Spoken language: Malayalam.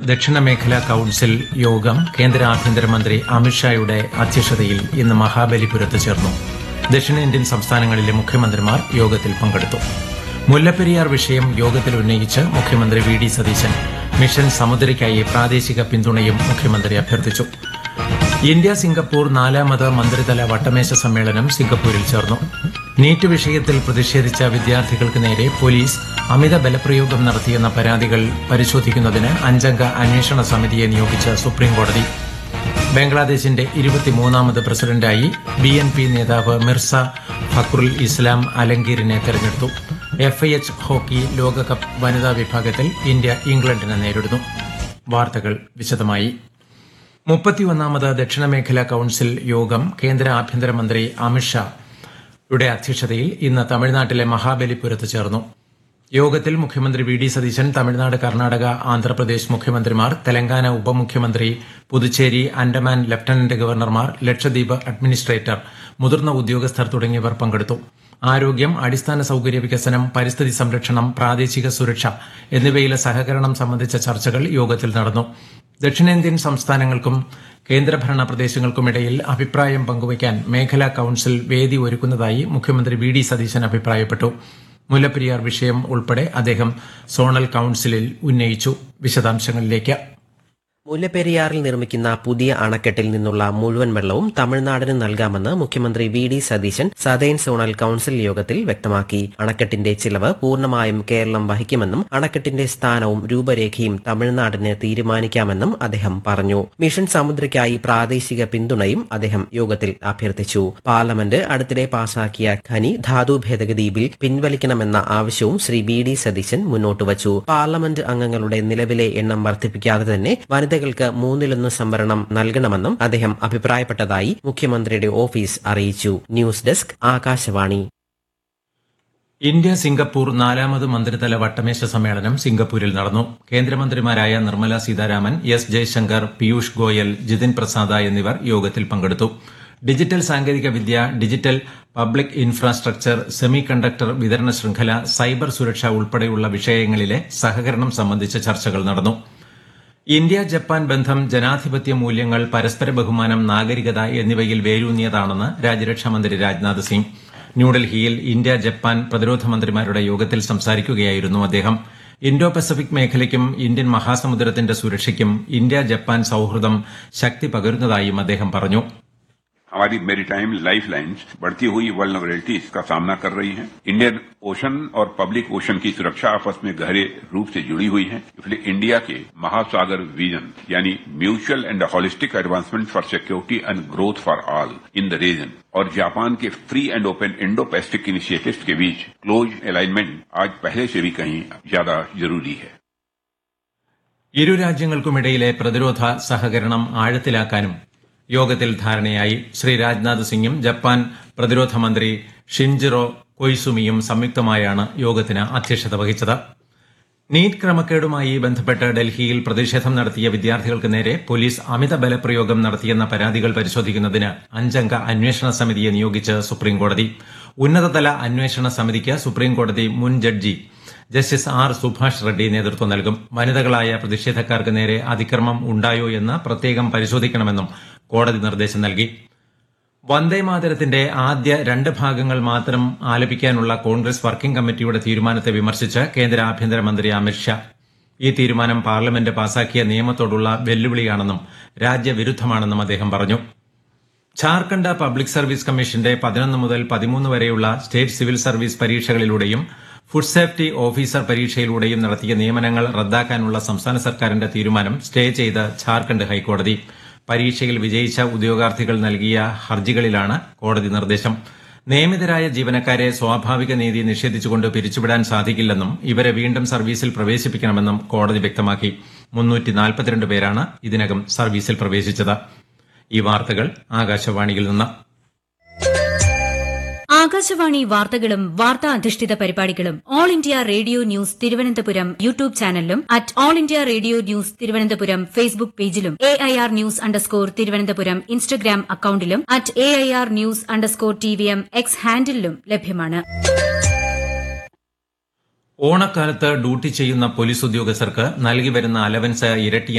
ദക്ഷിണ മേഖലാ കൌൺസിൽ യോഗം കേന്ദ്ര ആഭ്യന്തരമന്ത്രി അമിത്ഷായുടെ അധ്യക്ഷതയിൽ ഇന്ന് മഹാബലിപുരത്ത് ചേർന്നു ദക്ഷിണേന്ത്യൻ സംസ്ഥാനങ്ങളിലെ മുഖ്യമന്ത്രിമാർ യോഗത്തിൽ പങ്കെടുത്തു മുല്ലപ്പെരിയാർ വിഷയം യോഗത്തിൽ ഉന്നയിച്ച് മുഖ്യമന്ത്രി വി ഡി സതീശൻ മിഷൻ സമുദ്രയ്ക്കായി പ്രാദേശിക പിന്തുണയും മുഖ്യമന്ത്രി അഭ്യർത്ഥിച്ചു ഇന്ത്യ സിംഗപ്പൂർ നാലാമത് മന്ത്രിതല വട്ടമേശ സമ്മേളനം സിംഗപ്പൂരിൽ ചേർന്നു നീറ്റ് വിഷയത്തിൽ പ്രതിഷേധിച്ച വിദ്യാർത്ഥികൾക്ക് നേരെ പോലീസ് അമിത ബലപ്രയോഗം നടത്തിയെന്ന പരാതികൾ പരിശോധിക്കുന്നതിന് അഞ്ചംഗ അന്വേഷണ സമിതിയെ നിയോഗിച്ച സുപ്രീംകോടതി ബംഗ്ലാദേശിന്റെ ഇരുപത്തിമൂന്നാമത് പ്രസിഡന്റായി ബി എൻ പി നേതാവ് മിർസ ഫക്രുൽ ഇസ്ലാം അലങ്കീറിനെ തെരഞ്ഞെടുത്തു എഫ്ഐഎച്ച് ഹോക്കി ലോകകപ്പ് വനിതാ വിഭാഗത്തിൽ ഇന്ത്യ ഇംഗ്ലണ്ടിനെ നേരിടുന്നു വാർത്തകൾ വിശദമായി മുപ്പത്തിയൊന്നാമത് ദക്ഷിണമേഖലാ കൌൺസിൽ യോഗം കേന്ദ്ര ആഭ്യന്തരമന്ത്രി അമിത്ഷാ യുടെ അധ്യക്ഷതയിൽ ഇന്ന് തമിഴ്നാട്ടിലെ മഹാബലിപുരത്ത് ചേർന്നു യോഗത്തിൽ മുഖ്യമന്ത്രി വി ഡി സതീശൻ തമിഴ്നാട് കർണാടക ആന്ധ്രാപ്രദേശ് മുഖ്യമന്ത്രിമാർ തെലങ്കാന ഉപമുഖ്യമന്ത്രി പുതുച്ചേരി ആൻഡമാൻ ലഫ്റ്റനന്റ് ഗവർണർമാർ ലക്ഷദ്വീപ് അഡ്മിനിസ്ട്രേറ്റർ മുതിർന്ന ഉദ്യോഗസ്ഥർ തുടങ്ങിയവർ പങ്കെടുത്തു ആരോഗ്യം അടിസ്ഥാന സൌകര്യ വികസനം പരിസ്ഥിതി സംരക്ഷണം പ്രാദേശിക സുരക്ഷ എന്നിവയിലെ സഹകരണം സംബന്ധിച്ച ചർച്ചകൾ യോഗത്തിൽ നടന്നു ദക്ഷിണേന്ത്യൻ സംസ്ഥാനങ്ങൾക്കും കേന്ദ്രഭരണ പ്രദേശങ്ങൾക്കുമിടയിൽ അഭിപ്രായം പങ്കുവയ്ക്കാൻ മേഖലാ കൌൺസിൽ വേദി ഒരുക്കുന്നതായി മുഖ്യമന്ത്രി വി ഡി സതീശൻ അഭിപ്രായപ്പെട്ടു മുല്ലപ്പെരിയാർ വിഷയം ഉൾപ്പെടെ അദ്ദേഹം സോണൽ കൌൺസിലിൽ ഉന്നയിച്ചു വിശദാംശങ്ങളിലേക്ക് മുല്ലപ്പെരിയാറിൽ നിർമ്മിക്കുന്ന പുതിയ അണക്കെട്ടിൽ നിന്നുള്ള മുഴുവൻ വെള്ളവും തമിഴ്നാടിന് നൽകാമെന്ന് മുഖ്യമന്ത്രി V D Satheesan southern zonal council യോഗത്തിൽ വ്യക്തമാക്കി അണക്കെട്ടിന്റെ ചിലവ് പൂർണ്ണമായും കേരളം വഹിക്കുമെന്നും അണക്കെട്ടിന്റെ സ്ഥാനവും രൂപരേഖയും തമിഴ്നാടിന് തീരുമാനിക്കാമെന്നും അദ്ദേഹം പറഞ്ഞു മിഷൻ സമുദ്രയ്ക്കായി പ്രാദേശിക പിന്തുണയും അദ്ദേഹം യോഗത്തിൽ അഭ്യർത്ഥിച്ചു പാർലമെന്റ് അടുത്തിടെ പാസാക്കിയ ഖനി ധാതു ഭേദഗതി ബിൽ പിൻവലിക്കണമെന്ന ആവശ്യവും ശ്രീ ബി ഡി സതീശൻ മുന്നോട്ട് വച്ചു പാർലമെന്റ് അംഗങ്ങളുടെ നിലവിലെ എണ്ണം വർദ്ധിപ്പിക്കാതെ തന്നെ വനിതകൾക്ക് മൂന്നിലൊന്ന് സംവരണം നൽകണമെന്നും അദ്ദേഹം അഭിപ്രായപ്പെട്ടതായി മുഖ്യമന്ത്രിയുടെ ഓഫീസ് അറിയിച്ചു news desk Akashvani India Singapore നാലാമത് മന്ത്രിതല വട്ടമേശ സമ്മേളനം സിംഗപ്പൂരിൽ നടന്നു കേന്ദ്രമന്ത്രിമാരായ നിർമ്മല സീതാരാമൻ എസ് ജയശങ്കർ പീയൂഷ് ഗോയൽ ജിതിൻ പ്രസാദ എന്നിവർ യോഗത്തിൽ പങ്കെടുത്തു ഡിജിറ്റൽ സാങ്കേതിക വിദ്യ digital public infrastructure semiconductor വിതരണ ശൃംഖല സൈബർ സുരക്ഷ ഉൾപ്പെടെയുള്ള വിഷയങ്ങളിലെ സഹകരണം സംബന്ധിച്ച ചർച്ചകൾ നടന്നു ഇന്ത്യ ജപ്പാൻ ബന്ധം ജനാധിപത്യ മൂല്യങ്ങൾ പരസ്പര ബഹുമാനം നാഗരികത എന്നിവയിൽ വേരൂന്നിയതാണെന്ന് രാജ്യരക്ഷാമന്ത്രി രാജ്നാഥ് സിംഗ് ന്യൂഡൽഹിയിൽ ഇന്ത്യ ജപ്പാൻ പ്രതിരോധ മന്ത്രിമാരുടെ യോഗത്തിൽ സംസാരിക്കുകയായിരുന്നു അദ്ദേഹം ഇൻഡോ പസഫിക് മേഖലയ്ക്കും ഇന്ത്യൻ മഹാസമുദ്രത്തിന്റെ സുരക്ഷയ്ക്കും ഇന്ത്യ ജപ്പാൻ സൌഹൃദം ശക്തി പകരുന്നതായും അദ്ദേഹം പറഞ്ഞു हमारी मेरीटाइम लाइफ लाइन्स बढ़ती हुई वल्नरेबिलिटीज का सामना कर रही हैं इंडियन ओशन और पब्लिक ओशन की सुरक्षा आपस में गहरे रूप से जुड़ी हुई है इसलिए इंडिया के महासागर विजन यानी mutual and holistic advancement for security and growth for all in the region और जापान के free and open Indo Pacific initiatives के बीच क्लोज अलाइनमेंट आज पहले से भी कहीं ज्यादा जरूरी है ഇരു രാജ്യങ്ങൾക്കുമിടയിലെ പ്രതിരോധ സഹകരണം ആഴത്തിലാക്കാനും യോഗത്തിൽ ധാരണയായി ശ്രീ രാജ്നാഥ് സിംഗും ജപ്പാൻ പ്രതിരോധ മന്ത്രി ഷിൻജിറോ കൊയ്സുമിയും സംയുക്തമായാണ് യോഗത്തിന് അധ്യക്ഷത വഹിച്ചത് നീറ്റ് ക്രമക്കേടുമായി ബന്ധപ്പെട്ട് ഡൽഹിയിൽ പ്രതിഷേധം നടത്തിയ വിദ്യാർത്ഥികൾക്ക് നേരെ പോലീസ് അമിത ബലപ്രയോഗം നടത്തിയെന്ന പരാതികൾ പരിശോധിക്കുന്നതിന് അഞ്ചംഗ അന്വേഷണ സമിതിയെ നിയോഗിച്ച് സുപ്രീംകോടതി ഉന്നതതല അന്വേഷണ സമിതിക്ക് സുപ്രീംകോടതി മുൻ judge justice R Subhash Reddy നേതൃത്വം നൽകും വനിതകളായ പ്രതിഷേധക്കാർക്ക് നേരെ അതിക്രമം ഉണ്ടായോ എന്ന് പ്രത്യേകം പരിശോധിക്കണമെന്നും കോടതി നിർദ്ദേശം നൽകി വന്ദേമാതരത്തിന്റെ ആദ്യ രണ്ട് ഭാഗങ്ങൾ മാത്രം ആലപിക്കാനുള്ള കോൺഗ്രസ് വർക്കിംഗ് കമ്മിറ്റിയുടെ തീരുമാനത്തെ വിമർശിച്ച് കേന്ദ്ര ആഭ്യന്തരമന്ത്രി അമിത്ഷാ ഈ തീരുമാനം പാർലമെന്റ് പാസാക്കിയ നിയമത്തോടുള്ള വെല്ലുവിളിയാണെന്നും രാജ്യവിരുദ്ധമാണെന്നും അദ്ദേഹം പറഞ്ഞു ഝാർഖണ്ഡ് പബ്ലിക് സർവീസ് കമ്മീഷന്റെ പതിനൊന്ന് മുതൽ പതിമൂന്ന് വരെയുള്ള സ്റ്റേറ്റ് സിവിൽ സർവീസ് പരീക്ഷകളിലൂടെയും ഫുഡ് സേഫ്റ്റി ഓഫീസർ പരീക്ഷയിലൂടെയും നടത്തിയ നിയമനങ്ങൾ റദ്ദാക്കാനുള്ള സംസ്ഥാന സർക്കാരിന്റെ തീരുമാനം സ്റ്റേ ചെയ്ത് ഝാർഖണ്ഡ് ഹൈക്കോടതി പരീക്ഷയിൽ വിജയിച്ച ഉദ്യോഗാർത്ഥികൾ നൽകിയ ഹർജികളിലാണ് കോടതി നിർദ്ദേശം നിയമിതരായ ജീവനക്കാരെ സ്വാഭാവിക നീതി നിഷേധിച്ചുകൊണ്ട് പിരിച്ചുവിടാൻ സാധിക്കില്ലെന്നും ഇവരെ വീണ്ടും സർവീസിൽ പ്രവേശിപ്പിക്കണമെന്നും കോടതി വ്യക്തമാക്കി പേരാണ് ഇതിനകം സർവീസിൽ പ്രവേശിച്ചത് ഈ വാർത്തകൾ ആകാശവാണിയിൽ നിന്ന് ആകാശവാണി വാർത്തകളും വാർത്താ അധിഷ്ഠിത പരിപാടികളും All India Radio news Thiruvananthapuram YouTube ചാനലിലും at All India Radio news Thiruvananthapuram Facebook പേജിലും A I R news underscore Thiruvananthapuram Instagram അക്കൌണ്ടിലും at A I R news underscore T V M X ഹാൻഡിലും ലഭ്യമാണ് ഓണക്കാലത്ത് ഡ്യൂട്ടി ചെയ്യുന്ന പോലീസ് ഉദ്യോഗസ്ഥർക്ക് നൽകി വരുന്ന അലവൻസ് ഇരട്ടി